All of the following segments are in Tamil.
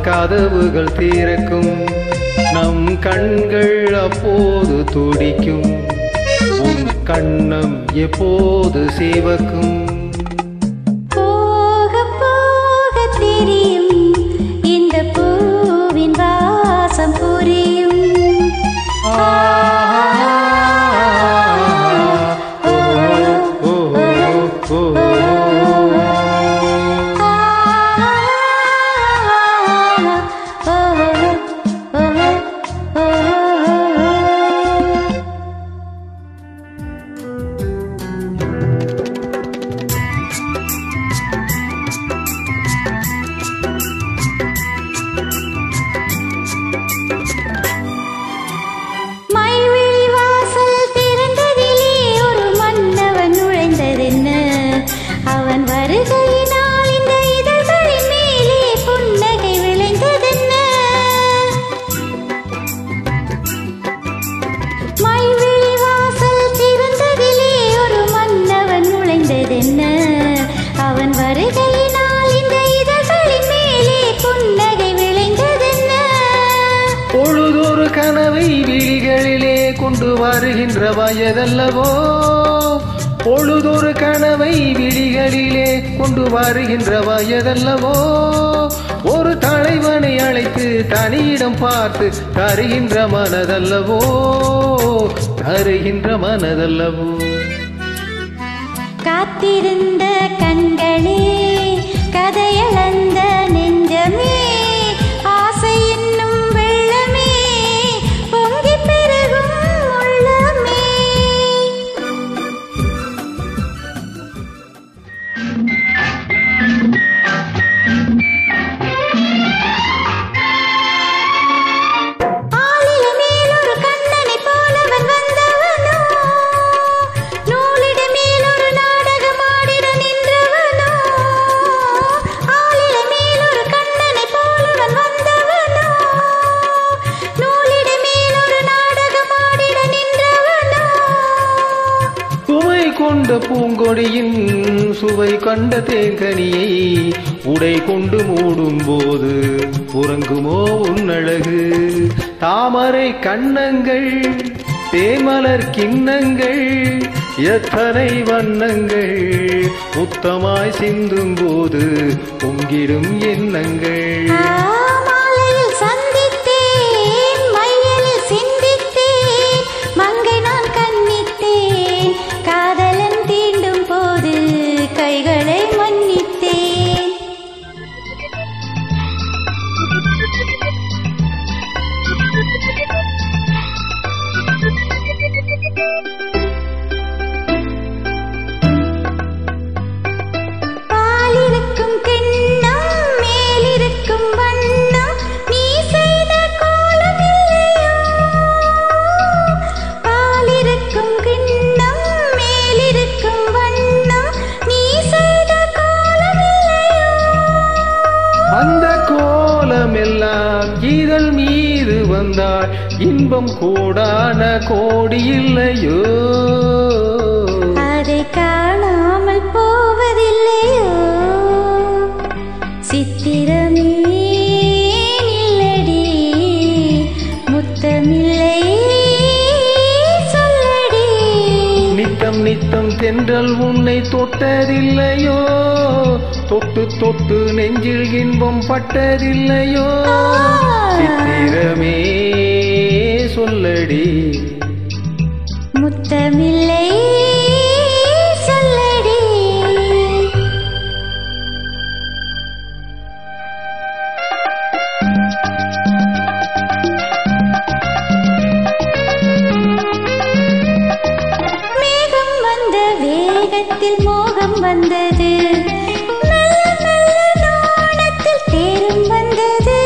கதவுகள் திறக்கும் நம் கண்கள் அப்போது துடிக்கும் உன் கண்ணம் எப்போது சிவக்கும் போக போக தெரியும் இந்த பூவின் வாசம் புரியும் மைவிழி வாசல் திறந்ததிலே ஒரு மன்னவன் நுழைந்ததென்ன அவன் வருகையினால் இந்த இதழ்களின் மேலே புன்னகை விளைந்ததென்ன மைவிழி வாசல் திறந்ததிலே ஒரு மன்னவன் நுழைந்ததென்ன அவன் வருகையினால் இந்த இதழ்களின் மேலே புன்னகை விளைந்ததென்ன பொழுதொரு கனவை விழிகளிலே கொண்டு வருகின்ற வயதல்லவோ பொழுதொரு கனவை விழிகளிலே கொண்டு வருகின்ற வயதல்லவோ ஒரு தலைவனை அழைத்து தனியிடம் பார்த்து தருகின்ற மனதல்லவோ தருகின்ற மனதல்லவோ காத்திருந்த கண்களே கதையளந்த நெஞ்சமே ஆசை என்னும் வெள்ளமே பொங்கி பெருகும் உள்ளமே ஆலில மேலொரு கண்ணனைப் போலவன் வந்தவனோ நூலிட மேலொரு நாடகமாடிட நின்றவனோ ஆலில மேலொரு கண்ணனைப் போலவன் வந்தவனோ நூலிட மேலொரு நாடகமாடிட நின்றவனோ சுவை கொண்ட பூங்கொடியின் சுவை கண்ட தேங்கனியை உடை கொண்டு மூடும் போது உறங்குமோ உன்னழகு தாமரை கண்ணங்கள் தேமலர் கிண்ணங்கள் எத்தனை வண்ணங்கள் முத்தமாய் சிந்தும் போது பொங்கிடும் எண்ணங்கள் மாலையில் சந்தித்தேன் மையலில் சிந்தித்தேன் மங்கை நான் கண்ணித்தேன் காதலன் தீண்டும் போது கைகளை மன்னித்தேன் பாலிருக்கும் கிண்ணம் மேலிருக்கும் வண்ணம் நீ செய்த கோலம் இல்லையோ பாலிருக்கும் கிண்ணம் மேலிருக்கும் வண்ணம் நீ செய்த கோலம் இல்லையோ அந்த கோலமெல்லாம் இதழ் மீது வந்தால் இன்பம் கூடான கோடி இல்லையோ அதை காணாமல் போவதில்லையோ சித்திரமே நில்லடி முத்தமில்லை சொல்லடி நித்தம் நித்தம் தென்றல் உன்னை தொட்டதில்லையோ தொட்டு தொட்டு நெஞ்சில் இன்பம் பட்டதில்லையோ சித்திரமே சொல்லடி முத்தமில்லை சொல்லடி மேகம் வந்த வேகத்தில் மோகம் வந்தது மெல்ல மெல்ல நாணத்தில் தேரும் வந்தது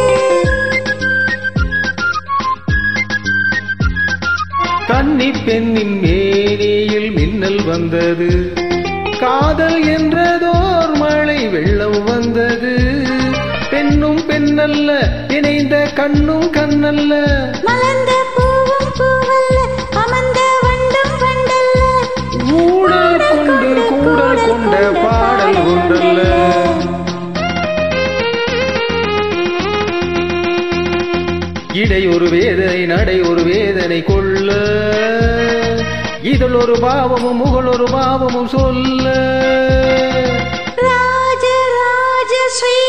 கன்னி பெண்ணின் மேனியில் மின்னல் வந்தது காதல் என்றதோர் மழை வெள்ளம் வந்தது பெண்ணும் பெண்ணல்ல இணைந்த கண்ணும் கண்ணல்ல மலர்ந்த பூவும் பூவல்ல அமர்ந்த வண்டும் வண்டல்ல ஊடல் கொண்டு கூடல் கொண்ட பாடல் ஒன்றல்ல தாபமும் முகளொரு பாவமும் சொல்ல ராஜ ராஜ ஸ்ரீ